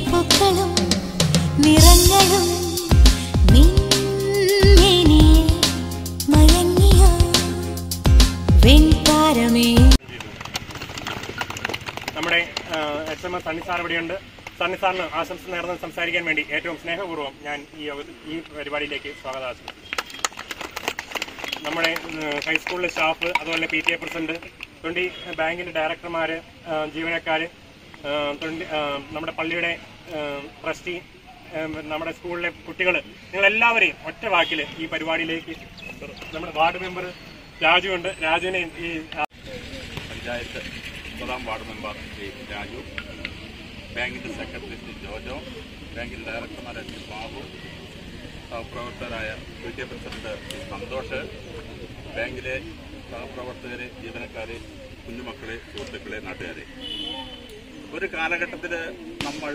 പൂക്കളും നിറങ്ങളും നിന്നിനിയെ മയങ്ങിയ വെൺതാരമേ നമ്മുടെ H M S Sunny sir ഇവിടെയുണ്ട് സണ്ണി സാറിന് ആശംസ നേർന്ന് സംസാരിക്കാൻ വേണ്ടി ഏറ്റവും സ്നേഹപൂർവ്വം ഞാൻ ഈ അവ- ഈ പരിപാടിയിലേക്ക് സ്വാഗതം ആശംസിക്കുന്നു നമ്മുടെ ഉം, ഹൈസ്കൂളിലെ സ്റ്റാഫ് അതുപോലെ പി ടി എ പ്രസിഡന്റ് തൊണ്ടി ബാങ്കിന്റെ ഡയറക്ടർമാര് ആ, ജീവനക്കാര് ആ, തൊണ്ടി ആ, നമ്മുടെ പള്ളിയുടെ ട്രസ്റ്റി നമ്മുടെ സ്കൂളിലെ കുട്ടികൾ നിങ്ങളെല്ലാവരെയും ഒറ്റ വാക്കിൽ ഈ പരിപാടിയിലേക്ക് നമ്മുടെ വാർഡ് മെമ്പർ രാജുവുണ്ട് രാജുവിനെ ഈ ആ, പഞ്ചായത്ത് മുപ്പതാം വാർഡ് മെമ്പർ ശ്രീ രാജു ബാങ്കിന്റെ സെക്രട്ടറി ശ്രീ ജോജോ ബാങ്കിന്റെ ഡയറക്ടർമാരായ ശ്രീ ബാബു സഹപ്രവർത്തകരായ P T A president Shri Santosh ബാങ്കിലെ സഹപ്രവർത്തകരെ ജീവനക്കാരെ കുഞ്ഞുമക്കളെ സുഹൃത്തുക്കളെ നാട്ടുകാരെ ഒരു കാലഘട്ടത്തിൽ നമ്മൾ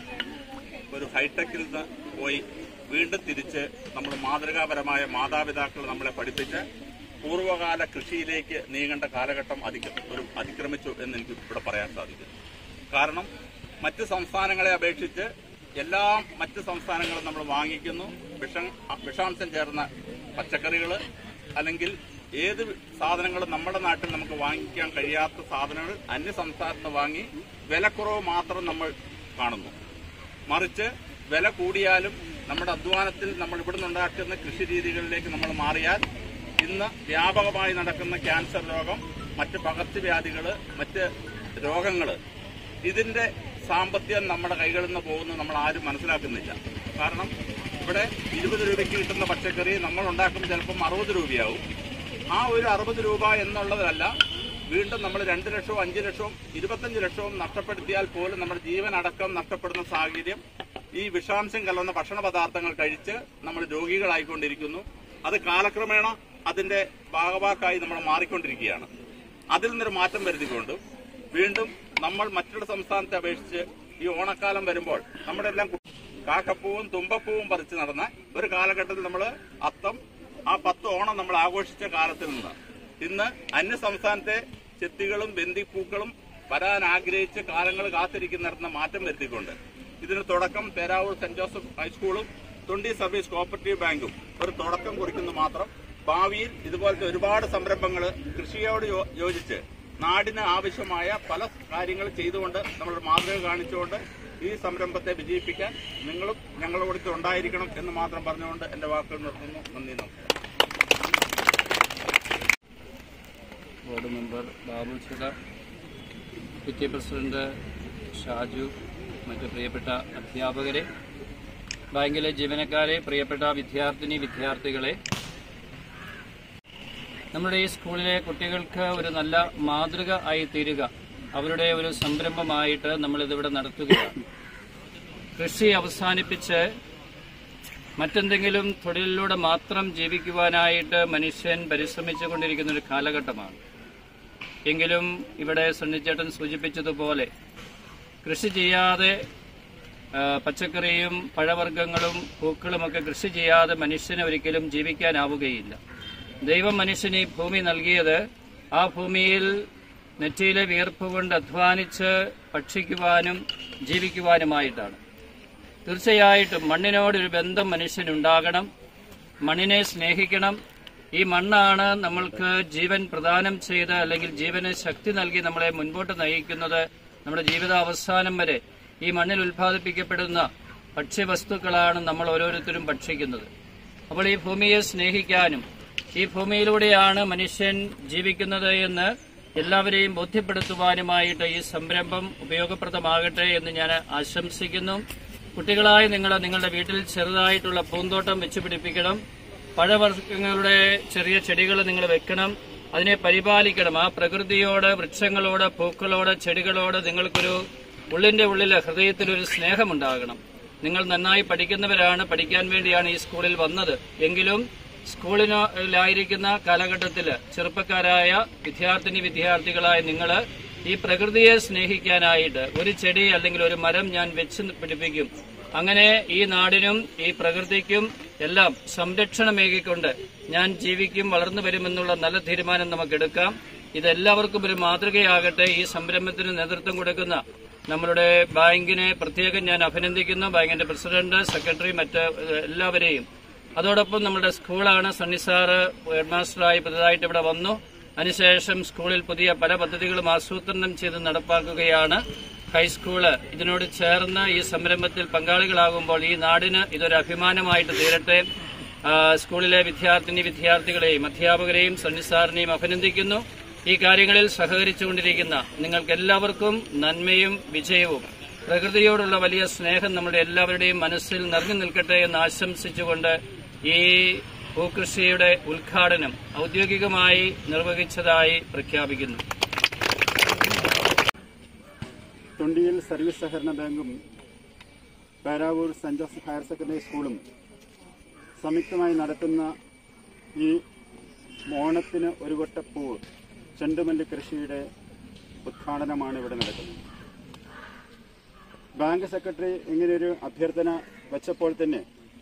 ഒരു ഹൈടെക്കിൽ നിന്ന് പോയി വീണ്ടും തിരിച്ച് നമ്മൾ മാതൃകാപരമായ മാതാപിതാക്കൾ നമ്മളെ പഠിപ്പിച്ച് പൂർവ്വകാല കൃഷിയിലേക്ക് നീങ്ങേണ്ട കാലഘട്ടം അധികം ഒരു അതിക്രമിച്ചു എന്ന് എനിക്ക് ഇവിടെ പറയാൻ സാധിക്കും കാരണം മറ്റ് സംസ്ഥാനങ്ങളെ അപേക്ഷിച്ച് എല്ലാ മറ്റ് സംസ്ഥാനങ്ങളും നമ്മൾ വാങ്ങിക്കുന്നു വിഷം വിഷാംശം ചേർന്ന പച്ചക്കറികൾ അല്ലെങ്കിൽ ഏത് സാധനങ്ങളും നമ്മുടെ നാട്ടിൽ നമുക്ക് വാങ്ങിക്കാൻ കഴിയാത്ത സാധനങ്ങൾ അന്യ സംസ്ഥാനത്ത് വാങ്ങി വിലക്കുറവ് മാത്രം നമ്മൾ കാണുന്നു മറിച്ച് വില കൂടിയാലും നമ്മുടെ അധ്വാനത്തിൽ നമ്മൾ ഇവിടുന്ന് ഉണ്ടാക്കുന്ന കൃഷി രീതികളിലേക്ക് നമ്മൾ മാറിയാൽ ഇന്ന് വ്യാപകമായി നടക്കുന്ന ക്യാൻസർ രോഗം മറ്റ് പകർച്ചവ്യാധികൾ മറ്റ് രോഗങ്ങൾ ഇതിന്റെ സാമ്പത്തികം നമ്മുടെ കൈകളിൽ നിന്ന് പോകുന്നത് നമ്മൾ ആരും മനസ്സിലാക്കുന്നില്ല കാരണം ഇവിടെ ഇരുപത് രൂപയ്ക്ക് കിട്ടുന്ന പച്ചക്കറി നമ്മൾ ഉണ്ടാക്കുമ്പോൾ ചിലപ്പം അറുപത് രൂപയാവും ആ ഒരു അറുപത് രൂപ എന്നുള്ളതല്ല വീണ്ടും നമ്മൾ രണ്ട് ലക്ഷവും അഞ്ച് ലക്ഷവും ഇരുപത്തഞ്ച് ലക്ഷവും നഷ്ടപ്പെടുത്തിയാൽ പോലും നമ്മുടെ ജീവൻ അടക്കം നഷ്ടപ്പെടുന്ന സാഹചര്യം ഈ വിഷാംശം കലർന്ന ഭക്ഷണ പദാർത്ഥങ്ങൾ കഴിച്ച് നമ്മൾ രോഗികളായിക്കൊണ്ടിരിക്കുന്നു അത് കാലക്രമേണ അതിന്റെ ഭാഗവാക്കായി നമ്മൾ മാറിക്കൊണ്ടിരിക്കുകയാണ് അതിൽ നിന്നൊരു മാറ്റം വരുത്തിക്കൊണ്ട് വീണ്ടും നമ്മൾ മറ്റുള്ള സംസ്ഥാനത്തെ അപേക്ഷിച്ച് ഈ ഓണക്കാലം വരുമ്പോൾ നമ്മുടെ എല്ലാം കു- കാക്കപ്പൂവും തുമ്പപ്പൂവും പറിച്ച് നടന്ന ഒരു കാലഘട്ടത്തിൽ നമ്മൾ അത്തം ആ പത്ത് ഓണം നമ്മൾ ആഘോഷിച്ച കാലത്തിൽ നിന്ന് ഇന്ന് അന്യ സംസ്ഥാനത്തെ ചെത്തികളും ബന്ദിപ്പൂക്കളും വരാൻ ആഗ്രഹിച്ച് കാലങ്ങൾ കാത്തിരിക്കുന്നിടത്തുന്ന മാറ്റം വരുത്തിക്കൊണ്ട് ഇതിന് തുടക്കം പേരാവൂർ സെന്റ് ജോസഫ് ഹൈസ്കൂളും തൊണ്ടി സർവീസ് കോപ്പറേറ്റീവ് ബാങ്കും ഒരു തുടക്കം കുറിക്കുന്നു മാത്രം ഭാവിയിൽ ഇതുപോലത്തെ ഒരുപാട് സംരംഭങ്ങൾ കൃഷിയോട് യോ- യോജിച്ച് നാടിന് ആവശ്യമായ പല കാര്യങ്ങൾ ചെയ്തുകൊണ്ട് നമ്മൾ മാതൃക കാണിച്ചുകൊണ്ട് ഈ സംരംഭത്തെ വിജയിപ്പിക്കാൻ നിങ്ങളും ഞങ്ങളോടൊത്ത് ഉണ്ടായിരിക്കണം എന്ന് മാത്രം പറഞ്ഞുകൊണ്ട് എന്റെ വാക്കുകൾ നിർത്തുന്നു നന്ദി നമസ്കാരം വാർഡ് മെമ്പർ ബാബു ചിട P T A president Shaju മറ്റ് പ്രിയപ്പെട്ട അധ്യാപകരെ ബാങ്കിലെ ജീവനക്കാരെ പ്രിയപ്പെട്ട വിദ്യാർത്ഥിനി വിദ്യാർത്ഥികളെ നമ്മുടെ ഈ സ്കൂളിലെ കുട്ടികൾക്ക് ഒരു നല്ല മാതൃക ആയി തീരുക അവരുടെ ഒരു സംരംഭമായിട്ട് നമ്മളിതിവിടെ നടത്തുകയാണ് കൃഷി അവസാനിപ്പിച്ച് മറ്റെന്തെങ്കിലും തൊഴിലിലൂടെ മാത്രം ജീവിക്കുവാനായിട്ട് മനുഷ്യൻ പരിശ്രമിച്ചു കൊണ്ടിരിക്കുന്ന ഒരു കാലഘട്ടമാണ് എങ്കിലും ഇവിടെ സണ്ണിച്ചേട്ടൻ സൂചിപ്പിച്ചതുപോലെ കൃഷി ചെയ്യാതെ ആ, പച്ചക്കറിയും പഴവർഗ്ഗങ്ങളും പൂക്കളുമൊക്കെ കൃഷി ചെയ്യാതെ മനുഷ്യന് ഒരിക്കലും ജീവിക്കാനാവുകയില്ല ദൈവം മനുഷ്യന് ഈ ഭൂമി നൽകിയത് ആ ഭൂമിയിൽ നെറ്റിയിലെ വിയർപ്പ് കൊണ്ട് അധ്വാനിച്ച് ഭക്ഷിക്കുവാനും ജീവിക്കുവാനുമായിട്ടാണ് തീർച്ചയായിട്ടും മണ്ണിനോടൊരു ബന്ധം മനുഷ്യനുണ്ടാകണം മണ്ണിനെ സ്നേഹിക്കണം ഈ മണ്ണാണ് നമ്മൾക്ക് ജീവൻ പ്രദാനം ചെയ്ത് അല്ലെങ്കിൽ ജീവന് ശക്തി നൽകി നമ്മളെ മുൻപോട്ട് നയിക്കുന്നത് നമ്മുടെ ജീവിതാവസാനം വരെ ഈ മണ്ണിൽ ഉൽപ്പാദിപ്പിക്കപ്പെടുന്ന ഭക്ഷ്യവസ്തുക്കളാണ് നമ്മൾ ഓരോരുത്തരും ഭക്ഷിക്കുന്നത് അപ്പോൾ ഈ ഭൂമിയെ സ്നേഹിക്കാനും ഈ ഭൂമിയിലൂടെയാണ് മനുഷ്യൻ ജീവിക്കുന്നത് എന്ന് എല്ലാവരെയും ബോധ്യപ്പെടുത്തുവാനുമായിട്ട് ഈ സംരംഭം ഉപയോഗപ്രദമാകട്ടെ എന്ന് ഞാൻ ആശംസിക്കുന്നു കുട്ടികളായ നിങ്ങൾ നിങ്ങളുടെ വീട്ടിൽ ചെറുതായിട്ടുള്ള പൂന്തോട്ടം വെച്ച് പിടിപ്പിക്കണം പഴവർഗ്ഗങ്ങളുടെ ചെറിയ ചെടികൾ നിങ്ങൾ വെക്കണം അതിനെ പരിപാലിക്കണം ആ പ്രകൃതിയോട് വൃക്ഷങ്ങളോട് പൂക്കളോട് ചെടികളോട് നിങ്ങൾക്കൊരു ഉള്ളിന്റെ ഉള്ളിൽ ഹൃദയത്തിൽ ഒരു സ്നേഹമുണ്ടാകണം നിങ്ങൾ നന്നായി പഠിക്കുന്നവരാണ് പഠിക്കാൻ വേണ്ടിയാണ് ഈ സ്കൂളിൽ വന്നത് എങ്കിലും സ്കൂളിലായിരിക്കുന്ന കാലഘട്ടത്തിൽ ചെറുപ്പക്കാരായ വിദ്യാർത്ഥിനി വിദ്യാർത്ഥികളായ നിങ്ങൾ ഈ പ്രകൃതിയെ സ്നേഹിക്കാനായിട്ട് ഒരു ചെടി അല്ലെങ്കിൽ ഒരു മരം ഞാൻ വെച്ച് പിടിപ്പിക്കും അങ്ങനെ ഈ നാടിനും ഈ പ്രകൃതിക്കും എല്ലാം സംരക്ഷണമേകിക്കൊണ്ട് ഞാൻ ജീവിക്കും വളർന്നു വരുമെന്നുള്ള നല്ല തീരുമാനം നമുക്കെടുക്കാം ഇതെല്ലാവർക്കും ഒരു മാതൃകയാകട്ടെ ഈ സംരംഭത്തിന് നേതൃത്വം കൊടുക്കുന്ന നമ്മളുടെ ബാങ്കിനെ പ്രത്യേകം ഞാൻ അഭിനന്ദിക്കുന്നു ബാങ്കിന്റെ പ്രസിഡന്റ് സെക്രട്ടറി മറ്റ് ഏഹ്, എല്ലാവരെയും അതോടൊപ്പം നമ്മുടെ സ്കൂളാണ് സണ്ണി സാറ് ഹെഡ്മാസ്റ്ററായി പുതുതായിട്ട് ഇവിടെ വന്നു അതിനുശേഷം സ്കൂളിൽ പുതിയ പല പദ്ധതികളും ആസൂത്രണം ചെയ്ത് നടപ്പാക്കുകയാണ് ഹൈസ്കൂള് ഇതിനോട് ചേർന്ന് ഈ സംരംഭത്തിൽ പങ്കാളികളാകുമ്പോൾ ഈ നാടിന് ഇതൊരു അഭിമാനമായിട്ട് തീരട്ടെ ആ, സ്കൂളിലെ വിദ്യാർത്ഥിനി വിദ്യാർത്ഥികളെയും അധ്യാപകരെയും സണ്ണി സാറിനെയും അഭിനന്ദിക്കുന്നു ഈ കാര്യങ്ങളിൽ സഹകരിച്ചുകൊണ്ടിരിക്കുന്ന നിങ്ങൾക്ക് എല്ലാവർക്കും നന്മയും വിജയവും പ്രകൃതിയോടുള്ള വലിയ സ്നേഹം നമ്മുടെ എല്ലാവരുടെയും മനസ്സിൽ നിറഞ്ഞു നിൽക്കട്ടെ എന്ന് ആശംസിച്ചുകൊണ്ട് ഈ ഭൂകൃഷിയുടെ ഉദ്ഘാടനം ഔദ്യോഗികമായി നിർവഹിച്ചതായി പ്രഖ്യാപിക്കുന്നു തൊണ്ടിയിൽ സർവീസ് സഹകരണ ബാങ്കും Peravoor saint Joseph higher secondary സ്കൂളും സംയുക്തമായി നടത്തുന്ന ഈ ഓണത്തിന് ഒരു വട്ടപ്പൂവ് ചെണ്ടുമല്ലി കൃഷിയുടെ ഉദ്ഘാടനമാണ് ഇവിടെ നടക്കുന്നത് ബാങ്ക് സെക്രട്ടറി ഇങ്ങനെയൊരു അഭ്യർത്ഥന വെച്ചപ്പോൾ തന്നെ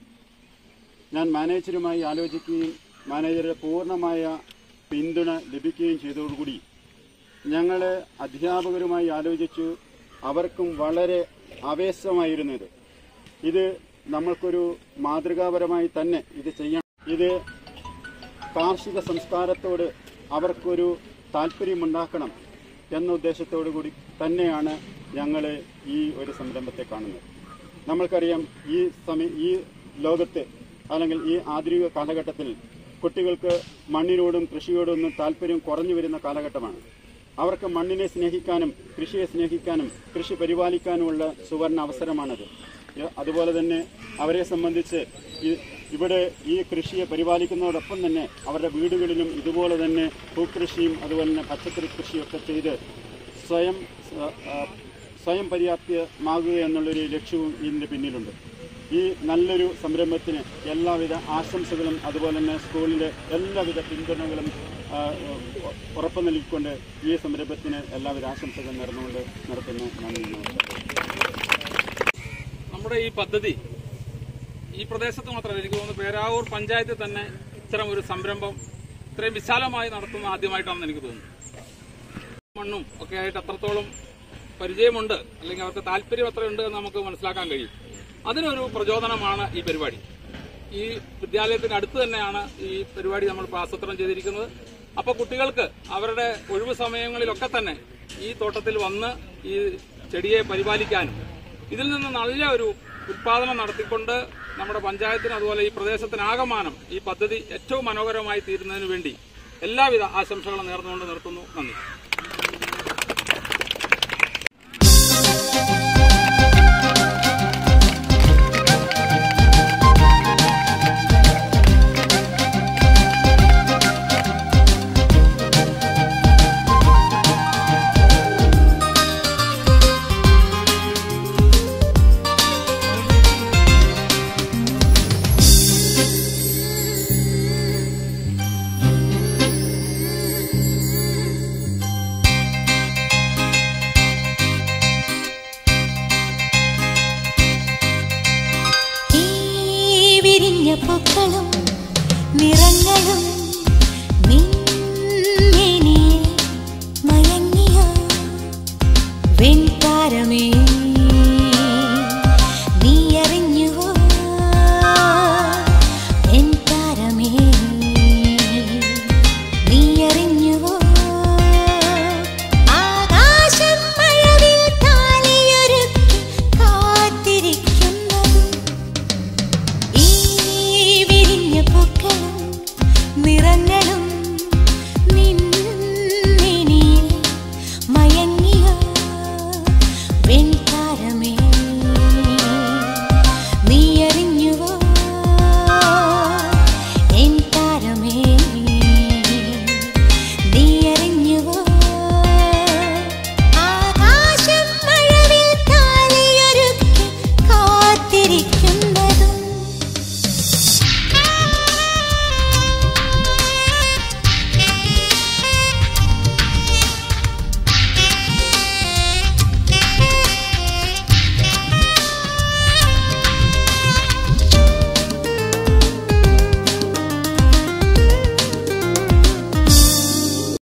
ഞാൻ മാനേജരുമായി ആലോചിക്കുകയും മാനേജറുടെ പൂർണ്ണമായ പിന്തുണ ലഭിക്കുകയും ചെയ്തതോടുകൂടി ഞങ്ങൾ അധ്യാപകരുമായി ആലോചിച്ചു അവർക്കും വളരെ ആവേശമായിരുന്നു ഇത് ഇത് നമ്മൾക്കൊരു മാതൃകാപരമായി തന്നെ ഇത് ചെയ്യണം ഇത് കാർഷിക സംസ്കാരത്തോട് അവർക്കൊരു താല്പര്യമുണ്ടാക്കണം എന്ന ഉദ്ദേശത്തോടു കൂടി തന്നെയാണ് ഞങ്ങൾ ഈ ഒരു സംരംഭത്തെ കാണുന്നത് നമ്മൾക്കറിയാം ഈ സമയ ഈ ലോകത്ത് അല്ലെങ്കിൽ ഈ ആധുനിക കാലഘട്ടത്തിൽ കുട്ടികൾക്ക് മണ്ണിനോടും കൃഷിയോടും ഒന്നും താല്പര്യം കുറഞ്ഞു വരുന്ന കാലഘട്ടമാണ് അവർക്ക് മണ്ണിനെ സ്നേഹിക്കാനും കൃഷിയെ സ്നേഹിക്കാനും കൃഷി പരിപാലിക്കാനുമുള്ള സുവർണ അവസരമാണത് ഇ- അതുപോലെ തന്നെ അവരെ സംബന്ധിച്ച് ഈ- ഇവിടെ ഈ കൃഷിയെ പരിപാലിക്കുന്നതോടൊപ്പം തന്നെ അവരുടെ വീടുകളിലും ഇതുപോലെ തന്നെ പൂക്കൃഷിയും അതുപോലെ തന്നെ പച്ചക്കറി കൃഷിയൊക്കെ ചെയ്ത് സ്വയം സ- ആ, സ്വയം പര്യാപ്തമാകുക എന്നുള്ളൊരു ലക്ഷ്യവും ഇതിൻ്റെ പിന്നിലുണ്ട് ഈ നല്ലൊരു സംരംഭത്തിന് എല്ലാവിധ ആശംസകളും അതുപോലെ തന്നെ സ്കൂളിൻ്റെ എല്ലാവിധ പിന്തുണകളും ആ, ഉ- ഉറപ്പു നൽകിക്കൊണ്ട് ഈ സംരംഭത്തിന് എല്ലാവിധ ആശംസകളും നേർന്നുകൊണ്ട് നടത്തുന്നു നന്ദി നമസ്കാരം നമ്മുടെ ഈ പദ്ധതി ഈ പ്രദേശത്ത് മാത്രമല്ല എനിക്ക് തോന്നുന്നു പേരാവൂർ പഞ്ചായത്തിൽ തന്നെ ഇത്തരം ഒരു സംരംഭം ഇത്രയും വിശാലമായി നടത്തുന്ന ആദ്യമായിട്ടാണെന്ന് എനിക്ക് തോന്നുന്നു മണ്ണും ഒക്കെ ആയിട്ട് അത്രത്തോളം പരിചയമുണ്ട് അല്ലെങ്കിൽ അവർക്ക് താല്പര്യം എത്രയുണ്ട് എന്ന് നമുക്ക് മനസ്സിലാക്കാൻ കഴിയും അതിനൊരു പ്രചോദനമാണ് ഈ പരിപാടി ഈ വിദ്യാലയത്തിന് അടുത്ത് തന്നെയാണ് ഈ പരിപാടി നമ്മൾ ഇപ്പോൾ ആസൂത്രണം ചെയ്തിരിക്കുന്നത് അപ്പോൾ കുട്ടികൾക്ക് അവരുടെ ഒഴിവ് സമയങ്ങളിലൊക്കെ തന്നെ ഈ തോട്ടത്തിൽ വന്ന് ഈ ചെടിയെ പരിപാലിക്കാനും ഇതിൽ നിന്ന് നല്ല ഒരു ഉത്പാദനം നടത്തിക്കൊണ്ട് നമ്മുടെ പഞ്ചായത്തിന് അതുപോലെ ഈ പ്രദേശത്തിനാകമാനം ഈ പദ്ധതി ഏറ്റവും മനോഹരമായി തീരുന്നതിന് വേണ്ടി എല്ലാവിധ ആശംസകളും നേർന്നുകൊണ്ട് നിർത്തുന്നു നന്ദി ഈ വിരിഞ്ഞ പൂക്കളും നിറ